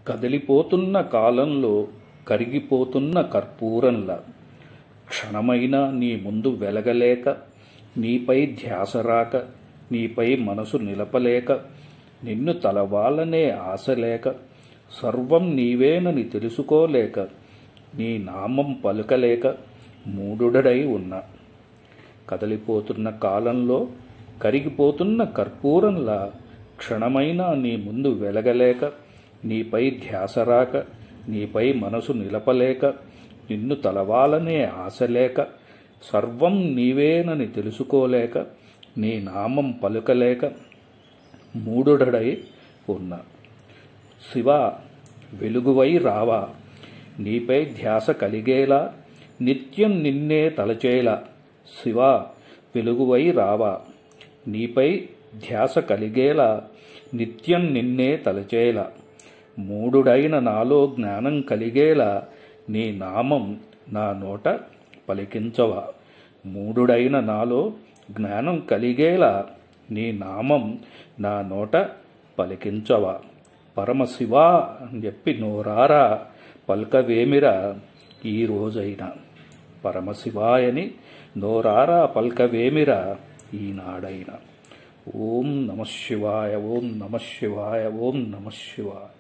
కదిలిపోతున్న కాలంలో కరిగిపోతున్న కర్పూరంలా క్షణమైనా నీ ముందు వెలగలేక నీపై ధ్యాస రాక నీపై మనసు నిలపలేక నిన్ను తలవాలనే ఆశ లేక సర్వం నీవేనని తెలుసుకోలేక నీ నామం పలుకలేక మూడుడడై ఉన్నా కదలిపోతున్న కాలంలో కరిగిపోతున్న కర్పూరంలా క్షణమైనా నీ ముందు వెలగలేక నీపై ధ్యాస రాక నీపై మనసు నిలపలేక నిన్ను తలవాలనే ఆశ లేక సర్వం నీవేనని తెలుసుకోలేక నీ నామం పలుకలేక మూడుడడై ఉన్నా శివ వెలుగువై రావా నీపై ధ్యాస కలిగేలా నిత్యం నిన్నే తలచేలా శివ వెలుగువై రావా నీపై ధ్యాస కలిగేలా నిత్యం నిన్నే తలచేలా మూడుడైన నాలో జ్ఞానం కలిగేలా నీ నామం నా నోట పలికించవా మూడుడైన నాలో జ్ఞానం కలిగేలా నీ నామం నా నోట పలికించవా పరమశివ అని చెప్పి నోరారా పల్కవేమిరా ఈ రోజైనా పరమశివాయని నోరారా పల్కవేమిరా ఈనాడైనా ఓం నమ శివాయ ఓం నమ శివాయ ఓం నమ శివాయ